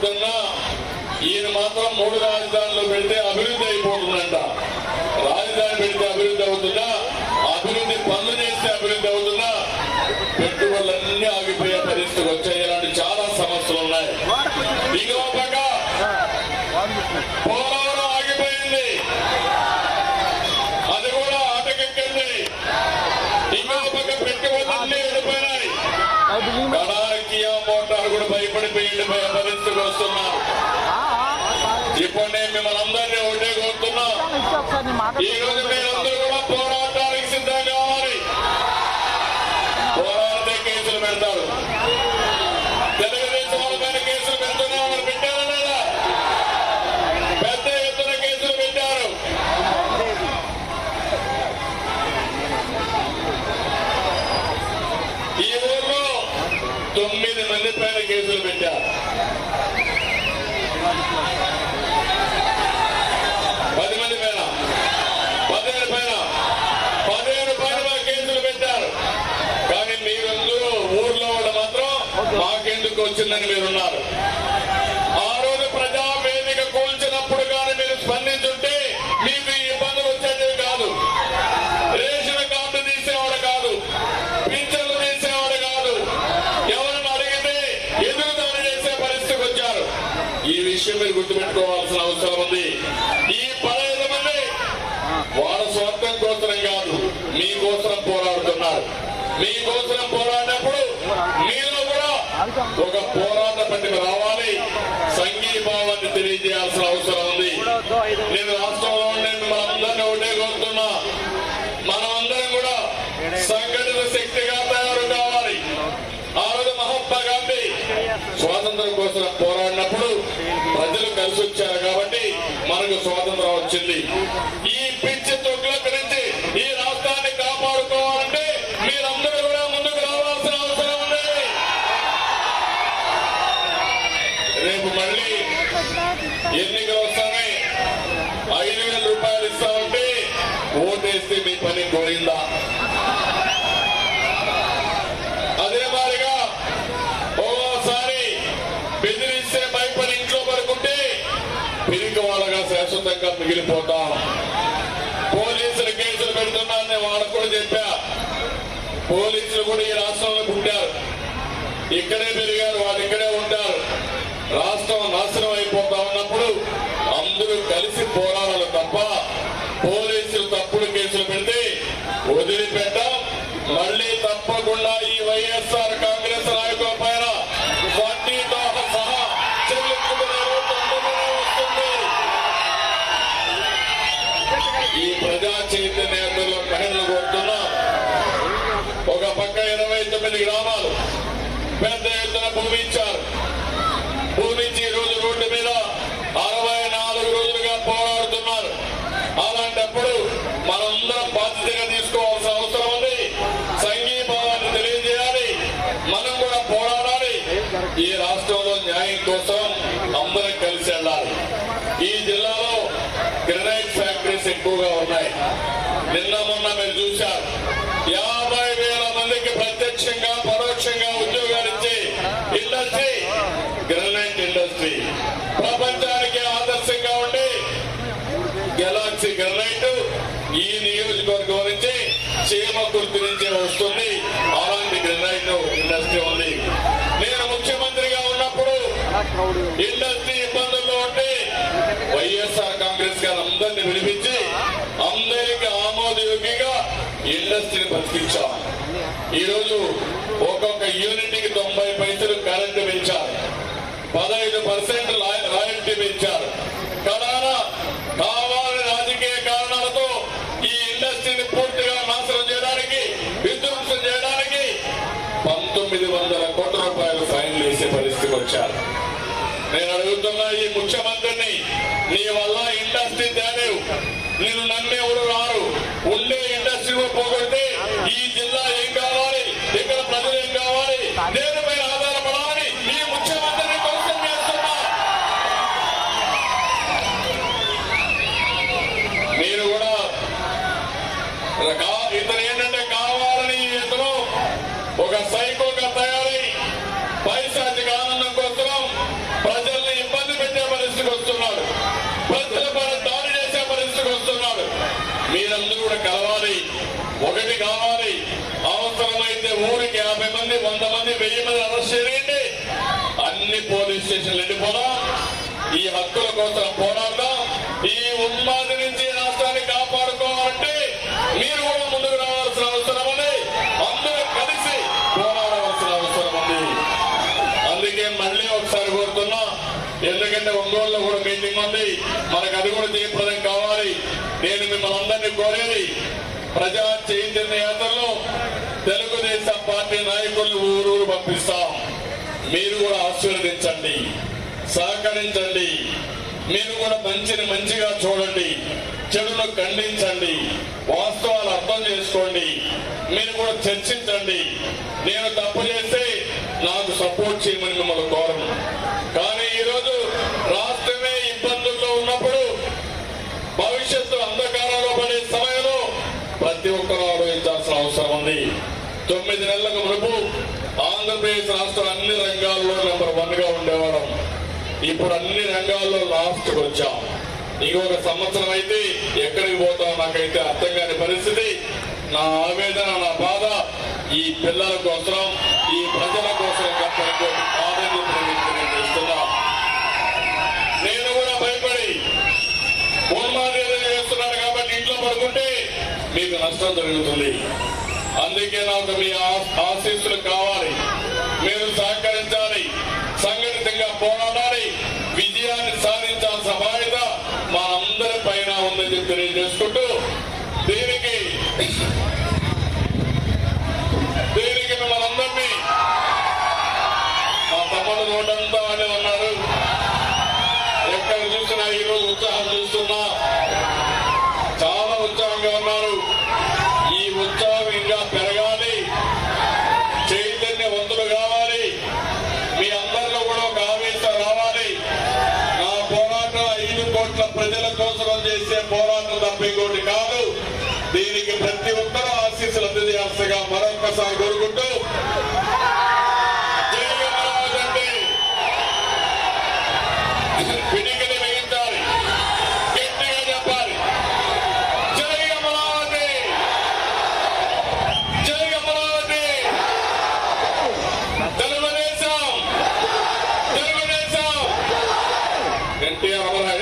వద్దన్నా ఈయన మాత్రం మూడు రాజధానులు పెడితే అభివృద్ధి అయిపోతుందంట రాజధాని పెడితే అభివృద్ధి అవుతుందా అభివృద్ధి పనులు చేస్తే అభివృద్ధి అవుతుందా పెట్టుబడులన్నీ ఆగిపోయే పరిస్థితికి వచ్చాయి ఇలాంటి చాలా సమస్యలు ఉన్నాయి ఇంకో పక్క పోలవరం ఆగిపోయింది అది కూడా ఆటకెక్కింది ఇంకో పక్క పెట్టుబడులన్నీ వెళ్ళిపోయినాయి కడాకియా మోటార్ కూడా భయపడిపోయి వెళ్ళిపోయే పరిస్థితికి వస్తున్నారు ఇప్పుడు నేను మిమ్మల్ని అందరినీ ఒకటే కోరుతున్నా ఈ రోజు మీరందరూ కూడా పోరాటానికి సిద్ధం కావాలి పోరాడితే కేసులు పెడతారు తెలుగుదేశం వాళ్ళ పైన కేసులు పెడుతున్నామని పెట్టారా లేదా పెద్ద ఎత్తున కేసులు పెట్టారు ఈ ఊర్లో తొమ్మిది మంది పైన కేసులు పెట్టారు పది మంది పైన పదిహేను పైన పదిహేను పైన మా కేసులు పెట్టారు కానీ మీరందరూ ఊర్లో వాళ్ళు మాత్రం మాకెందుకు వచ్చిందని మీరున్నారు ఆ రోజు ప్రజా వేదిక కూల్చినప్పుడు కానీ మీరు స్పందించుంటే మీకు ఈ ఇబ్బందులు వచ్చేటివి కాదు రేషన్ కార్డు తీసేవాడు కాదు పింఛన్లు తీసేవాడు కాదు ఎవరిని అడిగితే ఎదురుదాడి చేసే పరిస్థితికి వచ్చారు ఈ విషయం మీరు గుర్తుపెట్టుకోవాల్సిన అవసరం ఉంది ఈ పదహైదు మంది వాళ్ళ స్వార్థం కోసరం కాదు మీకోసం పోరాడుతున్నారు మీకోసం పోరాడినప్పుడు మీలో కూడా ఒక పోరాట పట్టిక రావాలి సంఘీభావాన్ని తెలియజేయాల్సిన అవసరం ఉంది నేను రాష్ట్రంలో నేను మనందరినీ ఒకటే కోరుతున్నా మనమందరం కూడా సంఘటిత శక్తిగా తయారు కావాలి ఆ రోజు మహాత్మా గాంధీ స్వాతంత్రం కోసం పోరాడినప్పుడు ప్రజలు కలిసి వచ్చారు కాబట్టి మనకు స్వాతంత్రం వచ్చింది ఈ పిచ్చి తొక్కులకు నుంచి ఈ రాష్ట్రాన్ని కాపాడుకోవాలంటే మీరందరూ కూడా ముందుకు రావాల్సిన అవసరం ఉంది రేపు మళ్ళీ ఎన్నికలు వస్తాయి ఐదు వేల రూపాయలు ఇస్తామంటే ఓటేస్తే మీ పని పోయిందా అదే మాదిరిగా ఓసారి బెదిరిస్తే భయపడి ఇంట్లో పడుకుంటే పిరికి వాళ్ళగా శాశ్వతంగా మిగిలిపోతాం పోలీసులు కేసులు పెడుతున్నారని నేను వాళ్ళకు కూడా చెప్పా పోలీసులు కూడా ఈ రాష్ట్రంలో పుట్టారు ఇక్కడే పెరిగారు వాళ్ళు ఇక్కడే ఉంటారు రాష్ట్రం నాశనం అయిపోతా ఉన్నప్పుడు అందరూ కలిసి పోరాడాలి తప్ప పోలీసులు తప్పుడు కేసులు పెడితే వదిలిపెట్టాం మళ్ళీ తప్పకుండా ఈ వైఎస్ఆర్ కాంగ్రెస్ నాయకుల పైన వడ్డీతో సహా చెల్లించుకునే రోజు తప్పకుండా వస్తుంది ఈ ప్రజా చైతన్యంలో మహిళలు కోరుతున్నా ఒక పక్క ఇరవై తొమ్మిది గ్రామాలు పెద్ద ఎత్తున భూమి ఇచ్చారు భూమి ఇచ్చి ఈ రోజు రోడ్డు మీద అరవై నాలుగు రోజులుగా పోరాడుతున్నారు అలాంటప్పుడు మనందరం బాధ్యతగా తీసుకోవాల్సిన అవసరం ఉంది సంఘీభావాన్ని తెలియజేయాలి మనం కూడా పోరాడాలి ఈ రాష్ట్రంలో న్యాయం కోసం అందరం కలిసి వెళ్ళాలి ఈ జిల్లాలో గ్రనైట్ ఫ్యాక్టరీస్ ఎక్కువగా ఉన్నాయి నిన్న మొన్న మీరు చూశారు యాభై వేల మందికి ప్రత్యక్షంగా పరోక్షంగా ఉద్యోగాలు ఇచ్చే ఇండస్ట్రీ గ్రనైట్ ఇండస్ట్రీ ప్రపంచానికి ఆదర్శంగా ఉండి గెలాక్సీ గ్రనైట్ ఈ నియోజకవర్గం నుంచి చీమకుర్తి నుంచే వస్తుంది అలాంటి గ్రనైట్ ఇండస్ట్రీ ఉంది నేను ముఖ్యమంత్రిగా ఉన్నప్పుడు ఇండస్ట్రీ ఇబ్బందుల్లో ఉంటే వైఎస్ఆర్ కాంగ్రెస్ గారు అందరినీ పిలిపించి అందరికి ఆమోదయోగ్యంగా ఇండస్ట్రీని బతికించాం ఈ రోజు ఒక్కొక్క యూనిట్ కి తొంభై పైసలు కరెంటు పెంచారు పదహైదు పర్సెంట్ రాయల్టీ పెంచారు కడాన కావాలని రాజకీయ కారణాలతో ఈ ఇండస్ట్రీని పూర్తిగా నాశనం చేయడానికి విధ్వంసం చేయడానికి పంతొమ్మిది వందల కోట్ల రూపాయలు ఫైన్ వేసే పరిస్థితికి వచ్చారు నేను అడుగుతున్నా ఈ ముఖ్యమంత్రిని నీ వల్ల ఇండస్ట్రీ తేలేవు నేను నమ్మే ఎవరు రారు ఉండే ఇండస్ట్రీ పోగొడితే ఈ జిల్లా ఏం కావాలి ఇక్కడ ప్రజలు ఏం కావాలి దేనిపై ఆధారపడాలని ఈ ముఖ్యమంత్రిని క్వశ్చన్ చేస్తున్నా మీరు కూడా కా- ఇతను ఏంటంటే కావాలని ఇతను ఒక సైకోగా తయారై పైశాచిక ఆనందం కోసం ప్రజల్ని పోలీస్ స్టేషన్ వెళ్ళిపోదాం ఈ హక్కుల కోసం పోరాడదాం ఈ ఉన్మాది నుంచి ఈ రాష్ట్రాన్ని కాపాడుకోవాలంటే మీరు కూడా ముందుకు రావాల్సిన అవసరం ఉంది అందరూ కలిసి పోరాడవలసిన అవసరం ఉంది అందుకే మళ్ళీ ఒకసారి కోరుతున్నా ఎందుకంటే ఒంగోలులో కూడా మీటింగ్ ఉంది మనకు అది కూడా జయప్రదం కావాలి నేను మిమ్మల్ని అందరినీ కోరేది ప్రజా చైతన్య యాత్రలో తెలుగుదేశం పార్టీ నాయకులు ఊరూరు పంపిస్తాం మీరు కూడా ఆశీర్వదించండి సహకరించండి మీరు కూడా మంచిని మంచిగా చూడండి చెడును ఖండించండి వాస్తవాలు అర్థం చేసుకోండి మీరు కూడా చర్చించండి నేను తప్పు చేస్తే నాకు సపోర్ట్ చేయమని మిమ్మల్ని కోరను కానీ ఈరోజు రాష్ట్రమే ఇబ్బందుల్లో ఉన్నప్పుడు భవిష్యత్తు అంధకారంలో పడే సమయంలో ప్రతి ఒక్కరూ ఆలోచించాల్సిన అవసరం ఉంది తొమ్మిది నెలలకు మునుపు ఆంధ్రప్రదేశ్ రాష్ట్రం అన్ని రంగాల్లో నెంబర్ వన్ గా ఉండేవాళ్ళం ఇప్పుడు అన్ని రంగాల్లో లాస్ట్ వచ్చాం ఇంకొక సంవత్సరం అయితే ఎక్కడికి పోతాం నాకైతే అర్థం కాని పరిస్థితి నా ఆవేదన నా బాధ ఈ పిల్లల కోసం ఈ ప్రజల కోసం తప్ప ఇంకోటి కాదని చెప్పి నేను తెలియజేస్తున్నా. నేను కూడా భయపడి ఉన్మాది ఏదైనా చేస్తున్నారు కాబట్టి ఇంట్లో పడుకుంటే మీకు నష్టం జరుగుతుంది అందుకే నాకు మీ ఆ- ఆశీస్సులు కావాలి మీరు సహకరించాలి సంఘటితంగా పోరాడాలి విజయాన్ని సాధించాల్సిన బాధ్యత మా అందరి పైన ఉందని చెప్పి తెలియజేసుకుంటూ దీనికి దీనికి మిమ్మల్ని అందరినీ మా తమ్ముడు రోడ్డంతా వాళ్ళే ఉన్నారు ఎక్కడ చూసినా ఈ రోజు ఉత్సాహం చూస్తున్నా చాలా ఉత్సాహంగా ఉన్నారు ఈ ఉత్సాహం ఇంకా పెరగాలి చైతన్యవంతులు కావాలి మీ అందరిలో కూడా ఒక ఆవేశం రావాలి నా పోరాటం ఐదు కోట్ల ప్రజల కోసం చేసే పోరాటం తప్ప ఇంకోటి కాదు దీనికి ప్రతి ఒక్కరూ ఆశీస్సులు అందజేయాల్సిగా మరొకసారి కోరుకుంటూ జై అమరావతి అంటే పిడికిలి వేయించాలి గట్టిగా చెప్పాలి జై అమరావతి జై అమరావతి తెలుగుదేశం తెలుగుదేశం ఎన్టీఆర్ అమర